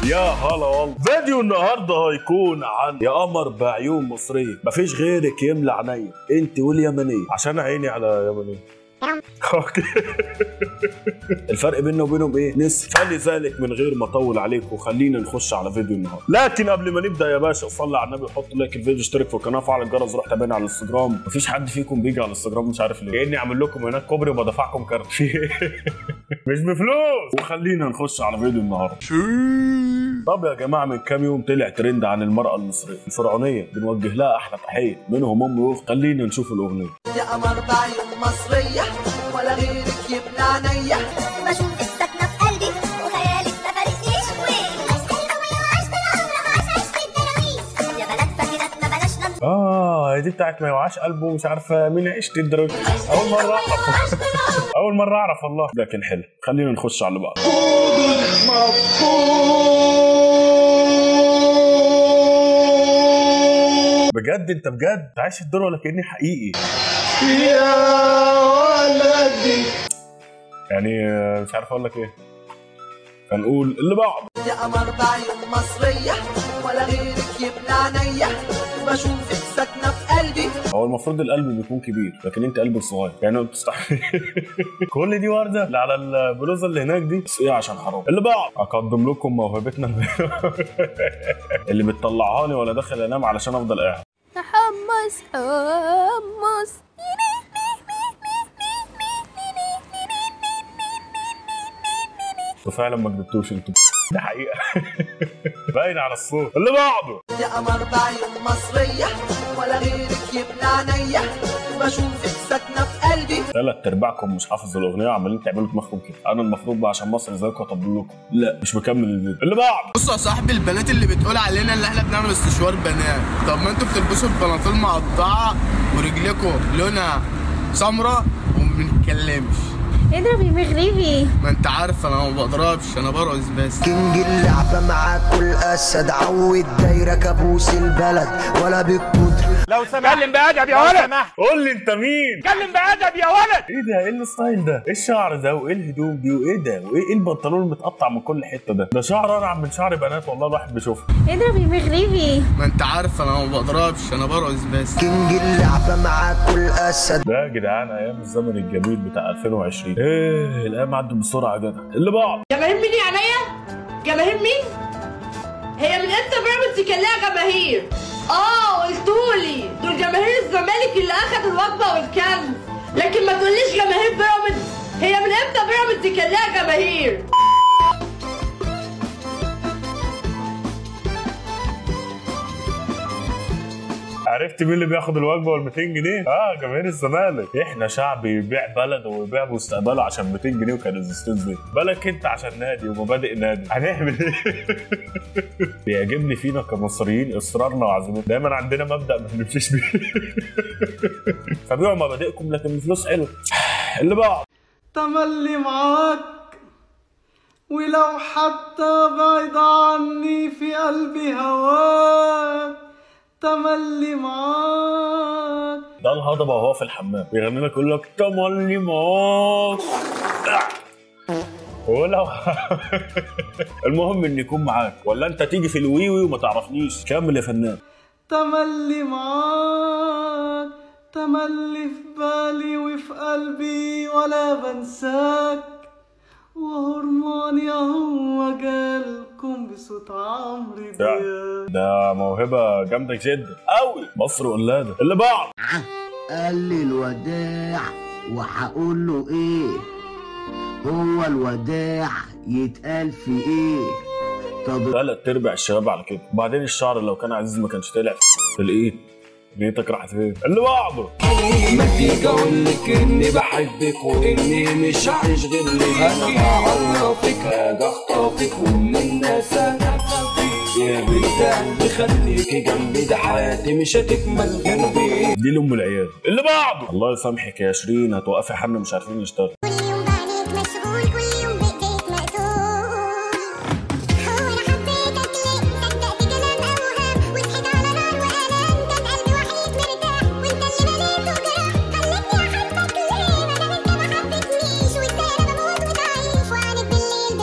يا هلا والله فيديو النهارده هيكون عن يا قمر بعيون مصريه مفيش غيرك يملى عينيا انت واليمنيه عشان عيني على يمنيه اوكي الفرق بيننا وبينهم ايه؟ نصف فلذلك من غير ما اطول عليكم خلينا نخش على فيديو النهارده لكن قبل ما نبدا يا باشا صلي على النبي وحط لايك الفيديو اشترك في القناه فعل الجرس روح تابعنا على الانستجرام مفيش حد فيكم بيجي على الانستجرام مش عارف ليه كاني عامل لكم هناك كوبري وبدفعكم كارت في إيه؟ مش بفلوس وخلينا نخش على فيديو النهارده طب يا جماعه من كام يوم طلع ترند عن المراه المصريه الفرعونيه بنوجه لها احلى تحيه منهم ام واخت خلينا نشوف الاغنيه يا قمر بعيون مصرية ولا غيرك يبلى عينيا بشوفك ساكنة في قلبي وخيالك ما فارقنيش وين عشت وعشت العمر عاش عشت الدراويش يا بنات فاكرات ما بلاش ننسى اه هي دي بتاعت ما يوعاش قلبه مش عارفه مين عشت الدرجه اول مره اعرف اول مره اعرف والله لكن حلو خلينا نخش على اللي بعض بجد انت بجد أنت عايش الدور ولا كاني حقيقي يا ولدي يعني آه، مش عارف اقول لك ايه هنقول اللي بعد يا قمر بعيون مصرية ولا غيرك يبلى عينيا بشوفك ساكنة في قلبي هو المفروض القلب بيكون كبير لكن انت قلبك صغير يعني بتستحمل كل دي ورده اللي على البلوزه اللي هناك دي بس ايه عشان حرام اللي بعد اقدم لكم موهبتنا اللي بتطلعهاني وانا داخل انام علشان افضل قاعد تحمس حمس وفعلا ما كدبتوش انتوا ده حقيقه باين على الصوت اللي بعده يا قمر بعيون مصرية ولا غيرك يبلى عينيا بشوفك ساكنة في قلبي ثلاث ارباعكم مش حافظ الاغنيه وعمالين تعملوا دماغكم كده انا المفروض بقى عشان مصر زيكم اطبل لكم لا مش مكمل الفيديو اللي بعده بص يا صاحبي البنات اللي بتقول علينا اللي احنا بنعمل استشوار بنات طب ما انتوا بتلبسوا البناطيل مقطعه ورجلكم لونها سمراء وما بنتكلمش اضرب يا مغربي ما انت عارف انا ما بضربش انا برقص بس كينج اللعبة مع كل أسد عود دايرة كابوس البلد ولا بالقدر لو سمحت اتكلم بأدب يا ولد قول لي انت مين اتكلم بأدب يا ولد ايه ده ايه الستايل ده ايه الشعر ده وايه الهدوم دي وايه ده وايه إيه البنطلون المتقطع من كل حته ده ده شعر انعم من شعر بنات والله الواحد بيشوفه اضرب يا مغربي ما انت عارف انا ما بضربش انا برقص بس كينج اللعبة مع كل أسد ده يا جدعان ايام الزمن الجميل بتاع 2020 ايه الايام عدوا بسرعه يا جدع اللي بعد جماهير مين يا عينيا؟ جماهير مين؟ هي من امتى بيراميدز كان لها جماهير؟ اه قلتولي دول جماهير الزمالك اللي اخدوا الوجبه والكنز لكن ما تقوليش جماهير بيراميدز هي من امتى بيراميدز كان لها جماهير؟ عرفت مين اللي بياخد الوجبه وال 200 جنيه؟ اه جماهير الزمالك احنا شعب يبيع بلده ويبيع مستقبله عشان 200 جنيه وكان ازازتين زيت بالك انت عشان نادي ومبادئ نادي هنعمل ايه؟ بيعجبني فينا كمصريين اصرارنا وعزيمتنا دايما عندنا مبدا ما بنمشيش بيه فبيعوا مبادئكم لكن الفلوس حلوه اللي بعد تملي معاك ولو حتى بعيد عني في قلبي هواك تملي معاك ده الهضبه وهو في الحمام بيغني لك يقول لك تملي معاك ولو المهم ان يكون معاك ولا انت تيجي في الويوي وما تعرفنيش كمل يا فنان تملي معاك تملي في بالي وفي قلبي ولا بنساك وهرماني هو جالكم بصوت عمرو ده, دياب ده موهبه جامده جدا قوي مصر ولاده اللي بعد قال لي الوداع وهقول له ايه هو الوداع يتقال في ايه طب ثلاث ارباع الشباب على كده وبعدين الشعر لو كان عزيز ما كانش طلع في الايد نيتك راحت فين اللي بعده ما تيجي اقول لك اني بحبك واني مش هعيش غير ليك انا هعرفك هاجي اخطفك ومن الناس انا خفيف يا بنت قلبي خليكي جنبي ده حياتي مش هتكمل غير بيك دي لام العيال اللي بعده الله يسامحك يا شيرين هتوقفي حنا مش عارفين نشتغل كل يوم بعينيك مشغول كل يوم بايديك مقتول هو انا حبيتك ليه صدقت كلام اوهام وصحيت على نار والام كان قلبي وحيد مرتاح وانت اللي بنيته جراح خلتني احبك ليه ما دام انت ما حبيتنيش وازاي انا بموت وتعيش وعانك بالليل بك ما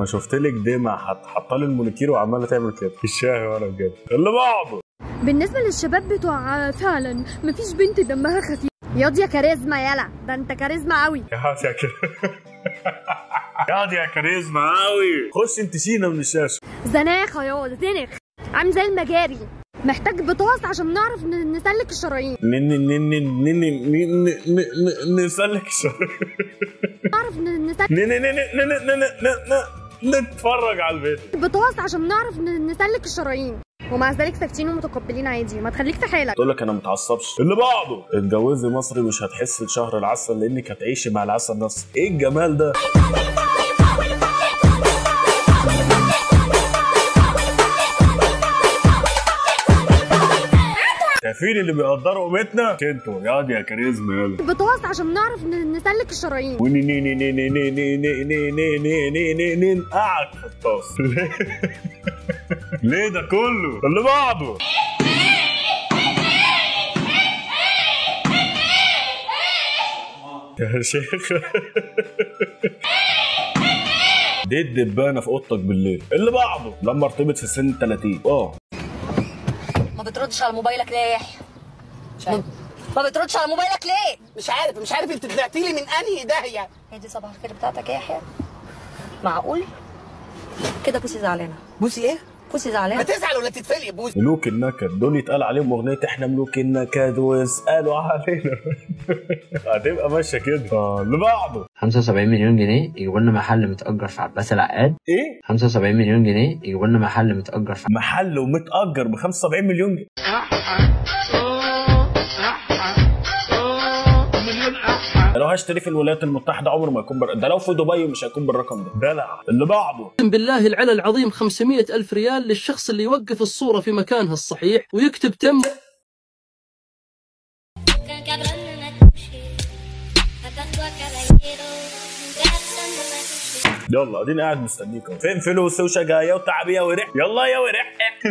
شفت لك دمع حاطه لي المونيكير وعماله تعمل كده الشاهي وانا بجد اللي بعده بالنسبة للشباب بتوع فعلا مفيش بنت دمها خفيف ياض يا كاريزما يلا ده انت كاريزما قوي يا هات يا كده يا دي يا كاريزما قوي خش انت شينا من الشاشه زناخة ياض زنخ عامل زي المجاري محتاج بطاس عشان نعرف ن- نسلك الشرايين نن نن نن نن نن نن نسلك شوية. نعرف ن- نسلك نن نن نن نن نن نن نتفرج على الفيديو بطاس عشان نعرف ن- نسلك الشرايين ومع ذلك ساكتين ومتقبلين عادي ما تخليك في حالك تقول لك انا متعصبش اللي بعده اتجوزي مصري مش هتحس بشهر العسل لانك هتعيشي مع العسل نفسه ايه الجمال ده شايفين اللي بيقدروا قيمتنا انتوا يا دي يا كاريزما يلا بطاس عشان نعرف ن- نسلك الشرايين وني ني ني ني ني ني ني ني ني ني ني ني ني ني نقعك في الطاس ليه؟ ليه ده كله اللي بعده يا شيخ دي الدبانه في اوضتك بالليل اللي بعده لما ارتبط في سن 30 اه ما بتردش على موبايلك ليه يا يحيى؟ ما بتردش على موبايلك ليه؟ مش عارف مش عارف انت طلعتي لي من انهي داهيه هي دي صباح الخير بتاعتك يا يحيى؟ معقول؟ كده بوسي زعلانه بوسي ايه؟ بوسي ما زعلانه تزعل ولا تتفلي بوسي ملوك النكد دول يتقال عليهم اغنيه احنا ملوك النكد واسالوا علينا هتبقى ماشيه كده آه، اللي بعده 75 مليون جنيه يجيبوا لنا محل متأجر في عباس العقاد ايه 75 مليون جنيه يجيبوا لنا محل متأجر في محل ومتأجر ب 75 مليون جنيه لو هشتري في الولايات المتحدة عمره ما يكون بر... ده لو في دبي مش هيكون بالرقم ده دلع اللي بعده اقسم بالله العلى العظيم 500 ألف ريال للشخص اللي يوقف الصورة في مكانها الصحيح ويكتب تم يلا اديني قاعد مستنيك أهو. فين فلوس وشقاية وتعبية ورح يلا يا ورح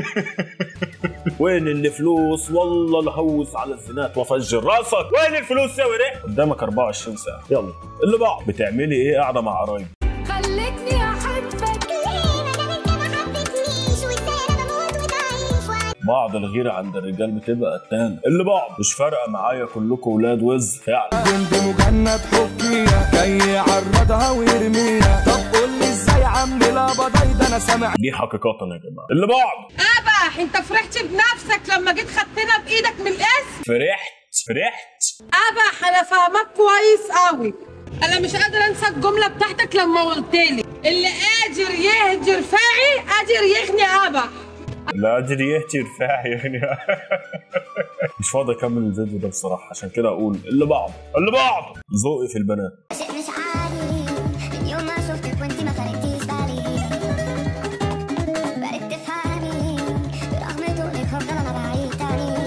وين اللي فلوس والله الهوس على الزنات وافجر راسك وين الفلوس يا ورح قدامك 24 ساعة يلا اللي بعد بتعملي ايه قاعدة مع قرايبك خلتني احبك ليه ما دام انت ما حبيتنيش وازاي انا بموت وتعيش وعايش بعض الغيرة عند الرجال بتبقى قتان اللي بعض مش فارقة معايا كلكم ولاد وز فعلا جند مجند حبيها جاي يعرضها ويرميها طب قول لي ازاي عامل لابضاي ده انا سامع دي حقيقة يا جماعة اللي بعد ابح انت فرحت بنفسك لما جيت خدتنا بايدك من الاسم فرحت فرحت ابح انا فاهمك كويس قوي انا مش قادره انسى الجمله بتاعتك لما قلت لي اللي قادر يهجر فاعي قادر يغني ابح لا ادري يهتي رفاعي يعني مش فاضي اكمل الفيديو ده بصراحه عشان كده اقول اللي بعده اللي بعده ذوقي في البنات شيء مش عادي من يوم ما شفتك وانتي ما خليتيش بالي بقيت تفهمي برغم طولك هفضل انا بعيد تاني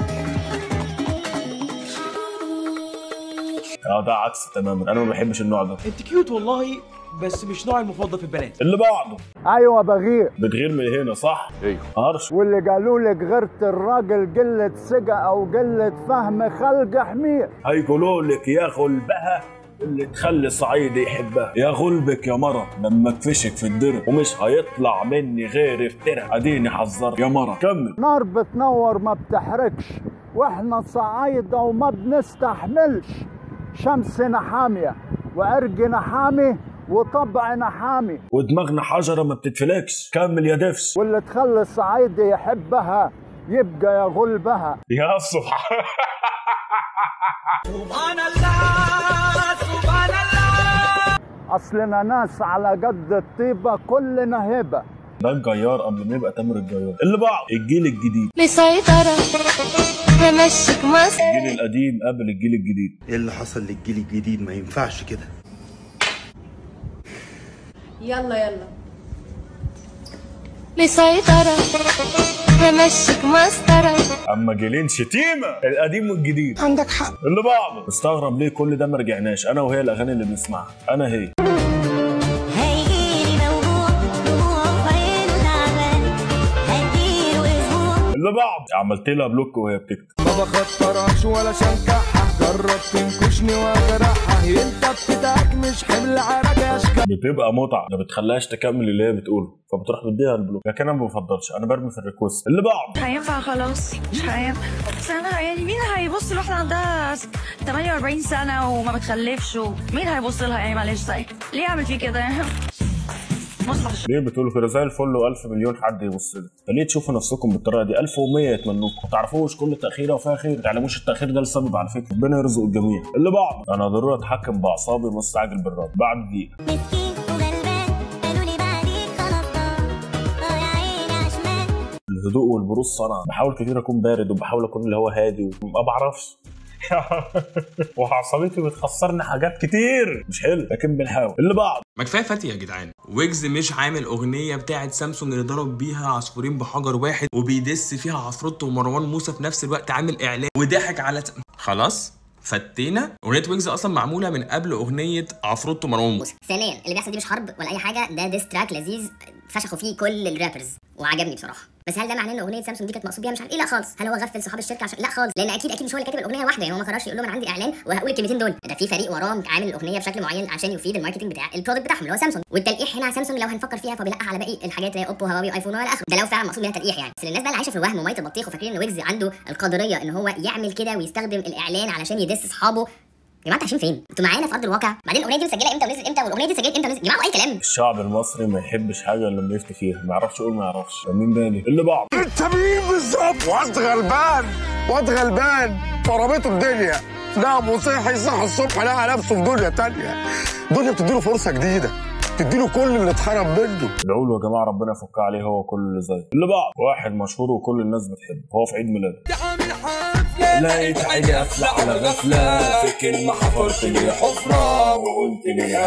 اه ده عكس تماما انا ما بحبش النوع ده انت كيوت والله بس مش نوعي المفضل في البنات اللي بعده ايوه بغير بتغير من هنا صح ايوه هرش واللي قالوا لك غيرت الراجل قلة ثقة او قلة فهم خلق حمير هيقولوا لك يا غلبها اللي تخلي صعيدي يحبها يا غلبك يا مرة لما اكفشك في الدرب ومش هيطلع مني غير افترا اديني حذر يا مرة كمل نار بتنور ما بتحرقش واحنا صعايدة وما بنستحملش شمسنا حامية وعرقنا حامي وطبعنا حامي ودماغنا حجرة ما بتتفلكش كمل يا دفش واللي تخلي الصعايدة يحبها يبقى يا غلبها يا سبحان سبحان الله سبحان الله اصلنا ناس على قد الطيبة كلنا هبة ده الجيار قبل ما يبقى تامر الجيار اللي بعد الجيل الجديد مسيطرة همشيك مصر الجيل القديم قبل الجيل الجديد ايه اللي حصل للجيل الجديد ما ينفعش كده يلا يلا مسيطرة همشيك مسطرة اما جيلين شتيمه القديم والجديد عندك حق اللي بعده استغرب ليه كل ده ما رجعناش انا وهي الاغاني اللي بنسمعها انا هي هيجيلي موجوع دموع في عينه تعبان هديله اسبوع اللي بعد عملت لها بلوك وهي بتكتب ما بخطرهاش ولا شنكحها جرب تنكشني واجرحها انت بتتعجن مش حمل عرق اشكال بتبقى متعه ما بتخليهاش تكمل اللي هي بتقوله فبتروح مديها البلوك لكن انا ما بفضلش انا برمي في الريكوست اللي بعده مش هينفع خلاص مش هينفع بس انا يعني مين هيبص لواحده عندها 48 سنه وما بتخلفش مين هيبص لها يعني معلش طيب ليه اعمل فيه كده مصلحه ليه بتقولوا كده زي الفل و1000 مليون حد يبص لي فليه تشوفوا نفسكم بالطريقه دي 1100 يتمنوكم ما تعرفوش كل تاخيره وفيها خير ما تعلموش التاخير ده السبب على فكره ربنا يرزق الجميع اللي بعده انا ضروري اتحكم باعصابي مستعجل بالرد بعد دقيقه الهدوء والبروز صنع بحاول كتير اكون بارد وبحاول اكون اللي هو هادي وما بعرفش وعصبيتي بتخسرني حاجات كتير مش حلو لكن بنحاول اللي بعد ما كفايه فتي يا جدعان ويجز مش عامل اغنيه بتاعه سامسونج اللي ضرب بيها عصفورين بحجر واحد وبيدس فيها عفروتو ومروان موسى في نفس الوقت عامل اعلان وضحك على ت... خلاص فتينا اغنيه ويجز اصلا معموله من قبل اغنيه عفروتو ومروان موسى ثانيا اللي بيحصل دي مش حرب ولا اي حاجه ده ديس تراك لذيذ فشخوا فيه كل الرابرز وعجبني بصراحه بس هل ده معناه ان اغنيه سامسونج دي كانت مقصود بيها مش عارف ايه لا خالص هل هو غفل صحاب الشركه عشان لا خالص لان اكيد اكيد مش هو اللي كاتب الاغنيه واحده يعني هو ما قررش يقول لهم انا عندي اعلان وهقول الكلمتين دول ده في فريق وراه عامل الاغنيه بشكل معين عشان يفيد الماركتنج بتاع البرودكت بتاعهم اللي هو سامسونج والتلقيح هنا على سامسونج لو هنفكر فيها فبيلقح على باقي الحاجات زي اوبو هواوي ايفون والى اخره ده لو فعلا مقصود بيها تلقيح يعني بس الناس بقى اللي عايشه في الوهم وميه البطيخ وفاكرين ان ويجز عنده القدريه ان هو يعمل كده ويستخدم الاعلان علشان يدس اصحابه يا جماعه انتوا عايشين فين؟ انتوا معانا في ارض الواقع بعدين الاغنيه دي مسجله امتى ونزلت امتى والاغنيه دي اتسجلت امتى ونزلت يا جماعه اي كلام الشعب المصري ما يحبش حاجه الا لما يفتي فيها ما يعرفش يقول ما يعرفش فاهمين بالي اللي بعد انت مين بالظبط واد غلبان واد غلبان فرمته الدنيا نام وصحي صح الصبح لقى نفسه في دنيا تانية دنيا بتديله فرصه جديده تديله كل اللي اتحرم منه ادعوا له يا جماعه ربنا يفك عليه هو وكل اللي زيه اللي بعد واحد مشهور وكل الناس بتحبه هو في عيد ميلاده لقيت عيني قافلة على غفلة في كلمة حفرت لي حفرة وقلت لي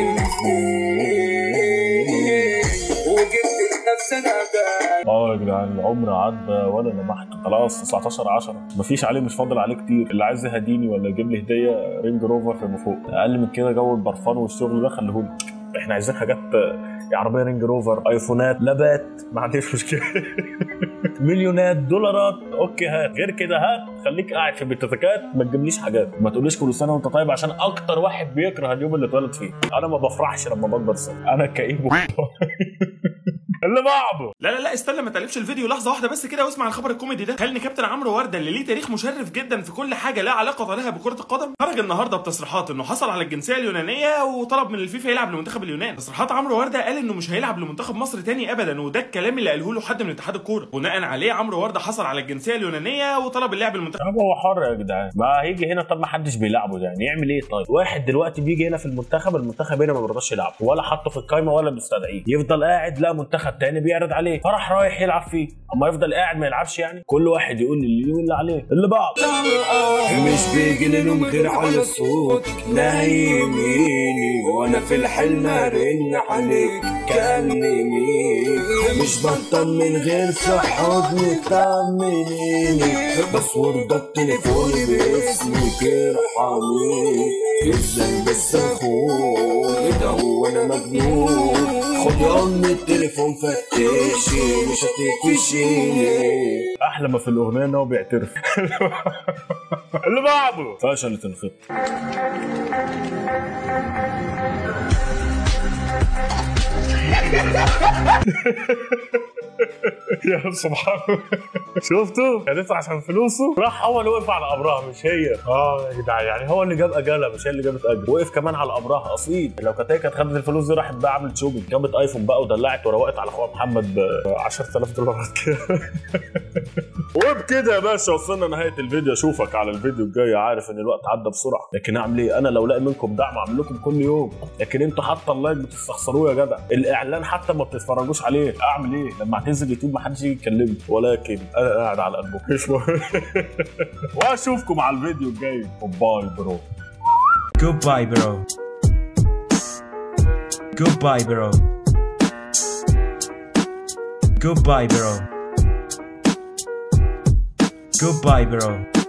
هتنسيني وجبت لنفسي انا ده اه يا جدعان العمر عدى ولا لمحت خلاص 19 10 مفيش عليه مش فاضل عليه كتير اللي عايز يهديني ولا يجيب لي هديه رينج روفر فيما فوق اقل من كده جو البرفان والشغل ده خليهولي احنا عايزين حاجات يا عربيه رينج روفر ايفونات لابات ما عنديش مشكله مليونات دولارات اوكي هات غير كده هات خليك قاعد في بيتزاكات ما تجيبليش حاجات ما تقوليش كل سنه وانت طيب عشان اكتر واحد بيكره اليوم اللي اتولد فيه انا ما بفرحش لما بكبر سنه انا كئيب اللي بعده لا لا لا استنى ما تقلبش الفيديو لحظه واحده بس كده واسمع الخبر الكوميدي ده هل كابتن عمرو ورده اللي ليه تاريخ مشرف جدا في كل حاجه لها علاقه لها بكره القدم خرج النهارده بتصريحات انه حصل على الجنسيه اليونانيه وطلب من الفيفا يلعب لمنتخب اليونان تصريحات عمرو ورده قال انه مش هيلعب لمنتخب مصر تاني ابدا وده الكلام اللي قاله له حد من اتحاد الكوره بناء عليه عمرو ورده حصل على الجنسيه اليونانيه وطلب اللعب للمنتخب طب هو حر يا جدعان ما هيجي هنا طب ما حدش بيلعبه ده يعني يعمل ايه طيب واحد دلوقتي بيجي هنا في المنتخب المنتخب هنا ما بيرضاش يلعبه ولا حاطه في القايمه ولا بيستدعيه يفضل قاعد لا منتخب تاني بيعرض عليه فراح رايح يلعب فيه اما يفضل قاعد ما يلعبش يعني كل واحد يقول اللي يقول اللي عليه اللي بعد مش بيجي لهم غير على صوت نايميني وانا في الحلم ارن عليك كلميني مش بطمن غير في حضنك طمنيني باسورد التليفون باسمك ارحميني الذنب السخون ده هو انا مجنون خد يا ام التليفون فتشي مش هتقفشيني احلى ما في الاغنيه ان هو بيعترف اللي بعده فشلت الخطه يا سبحان الله شفتوا؟ هتدفع عشان فلوسه راح هو اللي وقف على قبرها مش هي اه يا جدعان يعني هو اللي جاب اجالها مش هي اللي جابت اجل وقف كمان على قبرها اصيل لو كانت هي كانت خدت الفلوس دي راحت بقى عملت شوبينج جابت ايفون بقى ودلعت وروقت على اخوها محمد ب 10000 دولار كده وبكده يا باشا وصلنا نهايه الفيديو اشوفك على الفيديو الجاي عارف ان الوقت عدى بسرعه لكن اعمل ايه انا لو لاقي منكم دعم اعمل لكم كل يوم لكن انتوا حتى اللايك بتستخسروه يا جدع الاعلان حتى ما بتتفرجوش عليه اعمل ايه لما اعتزل يوتيوب ما حدش يجي يكلمني ولكن انا قاعد على قلبه مش مهم واشوفكم على الفيديو الجاي باي برو Goodbye, bro. Goodbye, bro. Goodbye, bro. Goodbye, bro.